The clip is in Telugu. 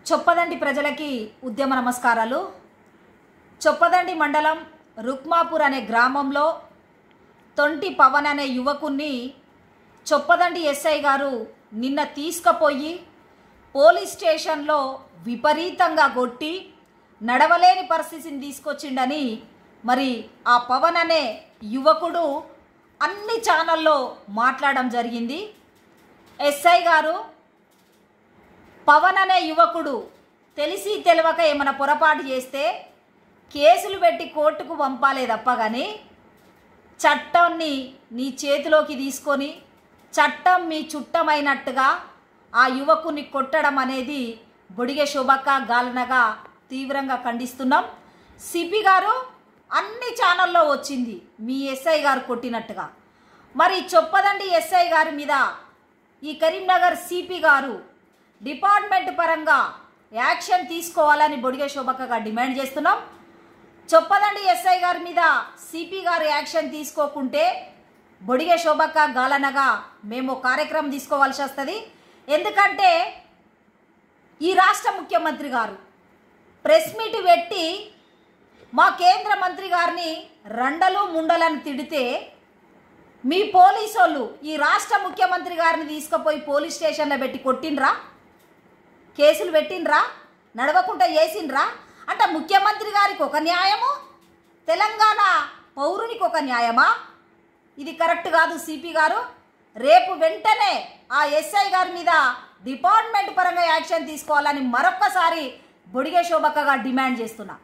చొప్పదండి ప్రజలకి ఉద్యమ నమస్కారాలు చొప్పదండి మండలం రుక్మాపూర్ అనే గ్రామంలో తొంటి పవన్ అనే యువకుణ్ణి చొప్పదండి ఎస్ఐ గారు నిన్న తీసుకుపోయి పోలీస్ స్టేషన్లో విపరీతంగా కొట్టి నడవలేని పరిస్థితిని తీసుకొచ్చిండని మరి ఆ పవన్ అనే యువకుడు అన్ని ఛానల్లో మాట్లాడడం జరిగింది ఎస్ఐ గారు పవన్ అనే యువకుడు తెలిసి తెలియక ఏమైనా పొరపాటు చేస్తే కేసులు పెట్టి కోర్టుకు పంపాలే తప్ప కానీ చట్టాన్ని నీ చేతిలోకి తీసుకొని చట్టం మీ చుట్టమైనట్టుగా ఆ యువకుని కొట్టడం అనేది బొడిగె శోభక్క గాలనగా తీవ్రంగా ఖండిస్తున్నాం సిపి గారు అన్ని ఛానల్లో వచ్చింది మీ ఎస్ఐ గారు కొట్టినట్టుగా మరి చొప్పదండి ఎస్ఐ గారి మీద ఈ కరీంనగర్ సిపి గారు డిపార్ట్మెంట్ పరంగా యాక్షన్ తీసుకోవాలని బొడిగె శోభక్కగా డిమాండ్ చేస్తున్నాం చొప్పదండి ఎస్ఐ గారి మీద సిపి గారు యాక్షన్ తీసుకోకుంటే బొడిగె శోభక్క గాలనగా మేము కార్యక్రమం తీసుకోవాల్సి వస్తుంది ఎందుకంటే ఈ రాష్ట్ర ముఖ్యమంత్రి గారు ప్రెస్ మీట్ పెట్టి మా కేంద్ర మంత్రి గారిని రండలు ముండలని తిడితే మీ పోలీసు వాళ్ళు ఈ రాష్ట్ర ముఖ్యమంత్రి గారిని తీసుకుపోయి పోలీస్ స్టేషన్లో పెట్టి కొట్టిండ్రా కేసులు పెట్టిండ్రా నడవకుండా వేసిండ్రా అంటే ముఖ్యమంత్రి గారికి ఒక న్యాయము తెలంగాణ పౌరునికి ఒక న్యాయమా ఇది కరెక్ట్ కాదు సిపి గారు రేపు వెంటనే ఆ ఎస్ఐ గారి మీద డిపార్ట్మెంట్ పరంగా యాక్షన్ తీసుకోవాలని మరొక్కసారి బొడిగే శోభక్కగా డిమాండ్ చేస్తున్నా